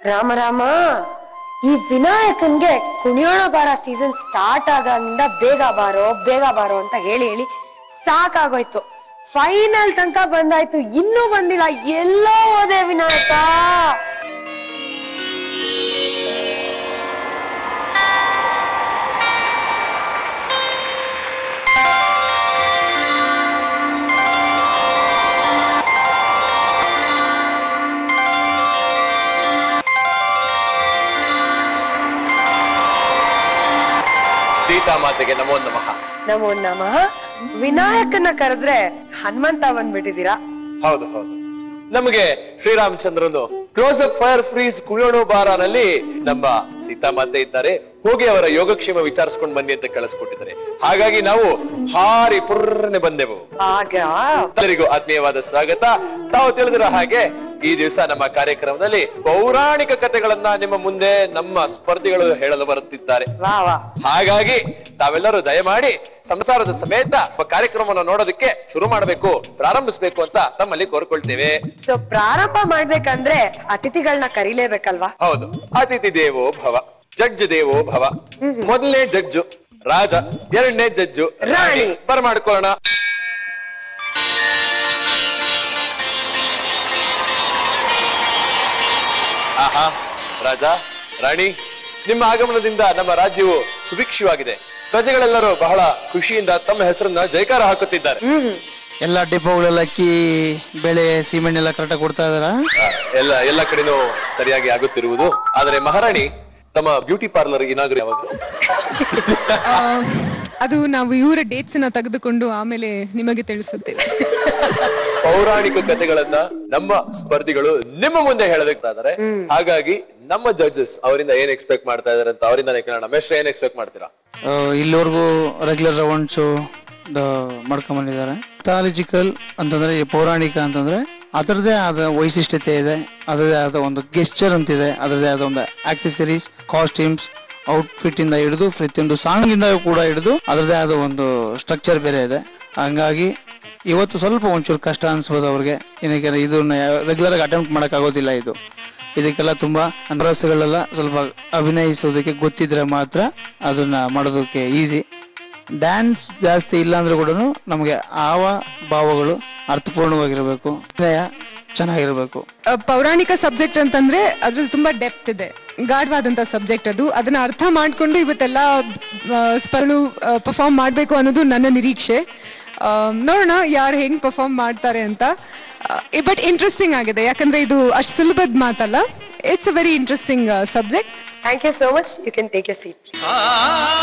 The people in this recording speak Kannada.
ರಾಮ ರಾಮ ಈ ವಿನಾಯಕನ್ಗೆ ಕುಣಿಯೋಣ ಬಾರ ಸೀಸನ್ ಸ್ಟಾರ್ಟ್ ಆಗಂಗಿಂದ ಬೇಗ ಬಾರೋ ಬೇಗ ಬಾರೋ ಅಂತ ಹೇಳಿ ಹೇಳಿ ಸಾಕಾಗೋಯ್ತು ಫೈನಲ್ ತನಕ ಬಂದಾಯ್ತು ಇನ್ನೂ ಬಂದಿಲ್ಲ ಎಲ್ಲೋ ಹೋದೆ ವಿನಾಯಕ ಸೀತಾಮಾತೆಗೆ ನಮೋ ನಮಃ ನಮೋ ನಮಃ ವಿನಾಯಕನ ಕರೆದ್ರೆ ಹನುಮಂತ ಬಂದ್ಬಿಟ್ಟಿದ್ದೀರಾ ಹೌದು ಹೌದು ನಮಗೆ ಶ್ರೀರಾಮಚಂದ್ರನು ಕ್ಲೋಸ್ ಅಪ್ ಫೈರ್ ಫ್ರೀಸ್ ಕುಳಿಯೋಣೋ ಬಾರನಲ್ಲಿ ನಮ್ಮ ಸೀತಾಮಾತೆ ಇದ್ದಾರೆ ಹೋಗಿ ಅವರ ಯೋಗಕ್ಷೇಮ ವಿಚಾರಿಸ್ಕೊಂಡು ಬನ್ನಿ ಅಂತ ಕಳಿಸ್ಕೊಟ್ಟಿದ್ದಾರೆ ಹಾಗಾಗಿ ನಾವು ಹಾರಿ ಪುರ್ರನೆ ಬಂದೆವು ಆಗ ಎಲ್ಲರಿಗೂ ಆತ್ಮೀಯವಾದ ಸ್ವಾಗತ ತಾವು ತಿಳಿದಿರೋ ಹಾಗೆ ಈ ದಿವಸ ನಮ್ಮ ಕಾರ್ಯಕ್ರಮದಲ್ಲಿ ಪೌರಾಣಿಕ ಕಥೆಗಳನ್ನ ನಿಮ್ಮ ಮುಂದೆ ನಮ್ಮ ಸ್ಪರ್ಧಿಗಳು ಹೇಳಲು ಬರುತ್ತಿದ್ದಾರೆ ವಾ ವಾ ಹಾಗಾಗಿ ತಾವೆಲ್ಲರೂ ದಯಮಾಡಿ ಸಂಸಾರದ ಸಮೇತ ಒಬ್ಬ ಕಾರ್ಯಕ್ರಮವನ್ನು ನೋಡೋದಕ್ಕೆ ಶುರು ಮಾಡಬೇಕು ಪ್ರಾರಂಭಿಸಬೇಕು ಅಂತ ತಮ್ಮಲ್ಲಿ ಕೋರ್ಕೊಳ್ತೇವೆ ಸೊ ಪ್ರಾರಂಭ ಮಾಡ್ಬೇಕಂದ್ರೆ ಅತಿಥಿಗಳನ್ನ ಕರೀಲೇಬೇಕಲ್ವಾ ಹೌದು ಅತಿಥಿ ದೇವೋ ಭವ ಜಡ್ಜ್ ದೇವೋ ಭವ ಮೊದಲನೇ ಜಡ್ಜು ರಾಜ ಎರಡನೇ ಜಡ್ಜು ರಾಣಿ ರಾಣಿ. ಬರಮಾಡ್ಕೊಳ್ಳೋಣ ಆಹಾ ರಾಜ ರಾಣಿ ನಿಮ್ಮ ಆಗಮನದಿಂದ ನಮ್ಮ ರಾಜ್ಯವು ಸುಭಿಕ್ಷವಾಗಿದೆ ಪ್ರಜೆಗಳೆಲ್ಲರೂ ಬಹಳ ಖುಷಿಯಿಂದ ತಮ್ಮ ಹೆಸರನ್ನ ಜಯಕಾರ ಹಾಕುತ್ತಿದ್ದಾರೆ ಹ್ಮ್ ಎಲ್ಲ ಡಿಪೋಗಳೆಲ್ಲ ಅಕ್ಕಿ ಬೆಳೆ ಸಿಮೆಂಟ್ ಎಲ್ಲ ಕರೆಕ್ಟಾಗಿ ಕೊಡ್ತಾ ಇದಾರ ಆ, ಎಲ್ಲ ಎಲ್ಲ ಕಡೆನೂ ಸರಿಯಾಗಿ ಆಗುತ್ತಿರುವುದು ಆದರೆ ಮಹಾರಾಣಿ ತಮ್ಮ ಬ್ಯೂಟಿ ಪಾರ್ಲರ್ ಇನಾಗ್ರಿ ಯಾವಾಗ ಆ, ಅದು ನಾವು ಇವರ ಡೇಟ್ಸ್ ನ ತೆಗೆದುಕೊಂಡು ಆಮೇಲೆ ನಿಮಗೆ ತಿಳಿಸುತ್ತೇವೆ ಪೌರಾಣಿಕ ಕಥೆಗಳನ್ನ ನಮ್ಮ ಸ್ಪರ್ಧಿಗಳು ನಿಮ್ಮ ಮುಂದೆ ಹೇಳಬೇಕಾದ್ರೆ ಹಾಗಾಗಿ ನಮ್ಮ ಜಡ್ಜಸ್ ಅವರಿಂದ ಏನ್ ಎಕ್ಸ್ಪೆಕ್ಟ್ ಮಾಡ್ತಾ ಇದಾರೆ ಅಂತ ಅವರಿಂದ ಕೇಳೋಣ ಮೆಸ್ಟ್ರ ಏನ್ ಎಕ್ಸ್ಪೆಕ್ಟ್ ಮಾಡ್ತೀರಾ ಇಲ್ಲಿವರೆಗೂ ರೆಗ್ಯುಲರ್ ರೌಂಡ್ಸು ಮಾಡ್ಕೊಂಬಂದಿದ್ದಾರೆ ಥಾಲಜಿಕಲ್ ಅಂತಂದ್ರೆ ಈ ಪೌರಾಣಿಕ ಅಂತಂದ್ರೆ ಅದರದೇ ಆದ ವೈಶಿಷ್ಟ್ಯತೆ ಇದೆ ಅದರದೇ ಆದ ಒಂದು ಗೆಸ್ಚರ್ ಅಂತಿದೆ ಅದರದೇ ಆದ ಒಂದು ಆಕ್ಸೆಸರೀಸ್ ಕಾಸ್ಟ್ಯೂಮ್ಸ್ ಔಟ್ಫಿಟ್ ಇಂದ ಹಿಡಿದು ಪ್ರತಿಯೊಂದು ಸಾಂಗ್ ಇಂದ ಕೂಡ ಹಿಡಿದು ಅದರದೇ ಆದ ಒಂದು ಸ್ಟ್ರಕ್ಚರ್ ಬೇರೆ ಇದೆ ಹಂಗಾಗಿ ಇವತ್ತು ಸ್ವಲ್ಪ ಒಂಚೂರು ಕಷ್ಟ ಅನ್ಸ್ಬೋದು ಅವ್ರಿಗೆ ಏನಕ್ಕೆ ಇದನ್ನ ರೆಗ್ಯುಲರ್ ಆಗಿ ಅಟೆಂಪ್ಟ್ ಮಾಡಕ್ ಆಗೋದಿಲ್ಲ ಇದು ಇದಕ್ಕೆಲ್ಲ ತುಂಬಾ ಅಂಡರಸ್ಗಳೆಲ್ಲ ಸ್ವಲ್ಪ ಅಭಿನಯಿಸೋದಕ್ಕೆ ಗೊತ್ತಿದ್ರೆ ಮಾತ್ರ ಅದನ್ನ ಮಾಡೋದಕ್ಕೆ ಈಸಿ ಡ್ಯಾನ್ಸ್ ಜಾಸ್ತಿ ಇಲ್ಲ ಅಂದ್ರೆ ಕೂಡ ನಮಗೆ ಆವ ಭಾವಗಳು ಅರ್ಥಪೂರ್ಣವಾಗಿರಬೇಕು ಅಭಿನಯ ಚೆನ್ನಾಗಿರ್ಬೇಕು ಆ, ಪೌರಾಣಿಕ ಸಬ್ಜೆಕ್ಟ್ ಅಂತಂದ್ರೆ ಅದ್ರಲ್ಲಿ ತುಂಬಾ ಡೆಪ್ತ್ ಇದೆ ಗಾಢವಾದಂತ ಸಬ್ಜೆಕ್ಟ್ ಅದು ಅದನ್ನ ಅರ್ಥ ಮಾಡ್ಕೊಂಡು ಇವತ್ತೆಲ್ಲ ಸ್ಪರ್ಳು ಪರ್ಫಾರ್ಮ್ ಮಾಡ್ಬೇಕು ಅನ್ನೋದು ನನ್ನ ನಿರೀಕ್ಷೆ ಆ, ನೋಡೋಣ ಯಾರು ಹೆಂಗ್ ಪರ್ಫಾರ್ಮ್ ಮಾಡ್ತಾರೆ ಅಂತ ಬಟ್ ಇಂಟ್ರೆಸ್ಟಿಂಗ್ ಆಗಿದೆ ಯಾಕಂದ್ರೆ ಇದು ಅಷ್ಟು ಸುಲಭದ ಮಾತಲ್ಲ it's a very interesting subject thank you so much you can take your seat ಆ